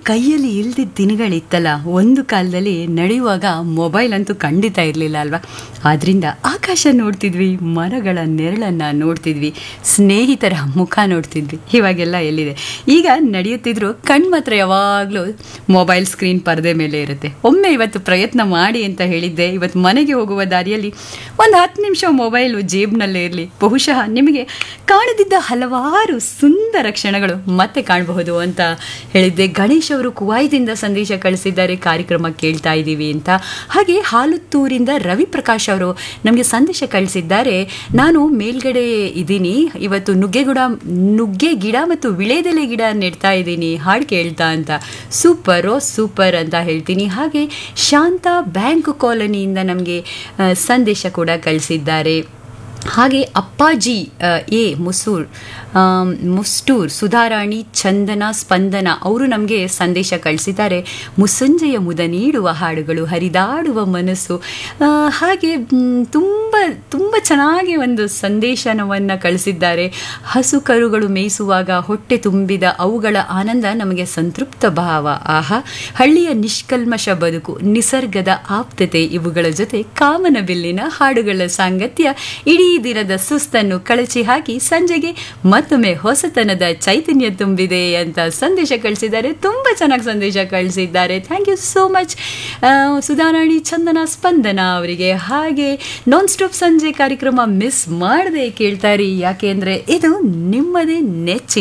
ಕೈಯಲ್ಲಿ ಇಲ್ದಿದ್ದ ದಿನಗಳಿತ್ತಲ್ಲ ಒಂದು ಕಾಲದಲ್ಲಿ ನಡೆಯುವಾಗ ಮೊಬೈಲ್ ಅಂತೂ ಖಂಡಿತ ಇರಲಿಲ್ಲ ಅಲ್ವಾ ಆದ್ರಿಂದ ಆಕಾಶ ನೋಡ್ತಿದ್ವಿ ಮರಗಳ ನೆರಳನ್ನು ನೋಡ್ತಿದ್ವಿ ಸ್ನೇಹಿತರ ಮುಖ ನೋಡ್ತಿದ್ವಿ ಇವಾಗೆಲ್ಲ ಎಲ್ಲಿದೆ ಈಗ ನಡೆಯುತ್ತಿದ್ರು ಕಣ್ ಮಾತ್ರ ಯಾವಾಗಲೂ ಮೊಬೈಲ್ ಸ್ಕ್ರೀನ್ ಪರದೆ ಮೇಲೆ ಇರುತ್ತೆ ಒಮ್ಮೆ ಇವತ್ತು ಪ್ರಯತ್ನ ಮಾಡಿ ಅಂತ ಹೇಳಿದ್ದೆ ಇವತ್ತು ಮನೆಗೆ ಹೋಗುವ ದಾರಿಯಲ್ಲಿ ಒಂದು ಹತ್ತು ನಿಮಿಷ ಮೊಬೈಲು ಜೇಬ್ನಲ್ಲೇ ಇರಲಿ ಬಹುಶಃ ನಿಮಗೆ ಕಾಣದಿದ್ದ ಹಲವಾರು ಸುಂದರ ಕ್ಷಣಗಳು ಮತ್ತೆ ಕಾಣಬಹುದು ಅಂತ ಹೇಳಿದ್ದೆ ಗಣೇಶ್ ಅವರು ಕುವಾಯ್ದಿಂದ ಸಂದೇಶ ಕಳಿಸಿದ್ದಾರೆ ಕಾರ್ಯಕ್ರಮ ಕೇಳ್ತಾ ಇದ್ದೀವಿ ಅಂತ ಹಾಗೆ ಹಾಲುತ್ತೂರಿಂದ ರವಿ ಪ್ರಕಾಶ್ ಅವರು ನಮಗೆ ಸಂದೇಶ ಕಳಿಸಿದ್ದಾರೆ ನಾನು ಮೇಲ್ಗಡೆ ಇದ್ದೀನಿ ಇವತ್ತು ನುಗ್ಗೆಗುಡ ನುಗ್ಗೆ ಗಿಡ ಮತ್ತು ವಿಳೆದೆಲೆ ಗಿಡ ನೆಡ್ತಾ ಇದ್ದೀನಿ ಹಾಡು ಕೇಳ್ತಾ ಅಂತ ಸೂಪರು ಸೂಪರ್ ಅಂತ ಹೇಳ್ತೀನಿ ಹಾಗೆ ಶಾಂತ ಬ್ಯಾಂಕ್ ಕಾಲೋನಿಯಿಂದ ನಮಗೆ ಆ, ಸಂದೇಶ ಕೂಡ ಕಳಿಸಿದ್ದಾರೆ ಹಾಗೆ ಅಪ್ಪಾಜಿ ಆ, ಎ ಮುಸೂರ್ ಆಮ್, ಮುಸ್ಟೂರ್ ಸುಧಾರಾಣಿ ಚಂದನ ಸ್ಪಂದನ ಅವರು ನಮಗೆ ಸಂದೇಶ ಕಳಿಸಿದ್ದಾರೆ ಮುಸ್ಸಂಜೆಯ ಮುದ ನೀಡುವ ಹಾಡುಗಳು ಹರಿದಾಡುವ ಮನಸ್ಸು ಆ, ಹಾಗೆ ಮ್, ತುಂಬ ತುಂಬ ಚೆನ್ನಾಗಿ ಒಂದು ಸಂದೇಶನವನ್ನು ಕಳಿಸಿದ್ದಾರೆ ಹಸು ಕರುಗಳು ಮೇಯಿಸುವಾಗ ಹೊಟ್ಟೆ ತುಂಬಿದ ಅವುಗಳ ಆನಂದ ನಮಗೆ ಸಂತೃಪ್ತ ಭಾವ ಆಹಾ ಹಳ್ಳಿಯ ನಿಷ್ಕಲ್ಮಶ ಬದುಕು ನಿಸರ್ಗದ ಆಪ್ತತೆ ಇವುಗಳ ಜೊತೆ ಕಾಮನ ಬಿಲ್ಲಿನ ಹಾಡುಗಳ ಸಾಂಗತ್ಯ ಇಡೀ ದಿನದ ಸುಸ್ತನ್ನು ಕಳಚಿ ಹಾಕಿ ಸಂಜೆಗೆ ಮತ್ತೊಮ್ಮೆ ಹೊಸತನದ ಚೈತನ್ಯ ತುಂಬಿದೆ ಅಂತ ಸಂದೇಶ ಕಳಿಸಿದ್ದಾರೆ ತುಂಬ ಚೆನ್ನಾಗಿ ಸಂದೇಶ ಕಳಿಸಿದ್ದಾರೆ thank you so much Sudharani Chandana Spandana ಅವರಿಗೆ ಹಾಗೆ ನಾನ್ ಸ್ಟಾಪ್ ಸಂಜೆ ಕಾರ್ಯಕ್ರಮ ಮಿಸ್ ಮಾಡದೆ ಕೇಳ್ತಾರೆ ಯಾಕೆ ಅಂದರೆ ಇದು ನಿಮ್ಮದೇ ನೆಚ್ಚಿನ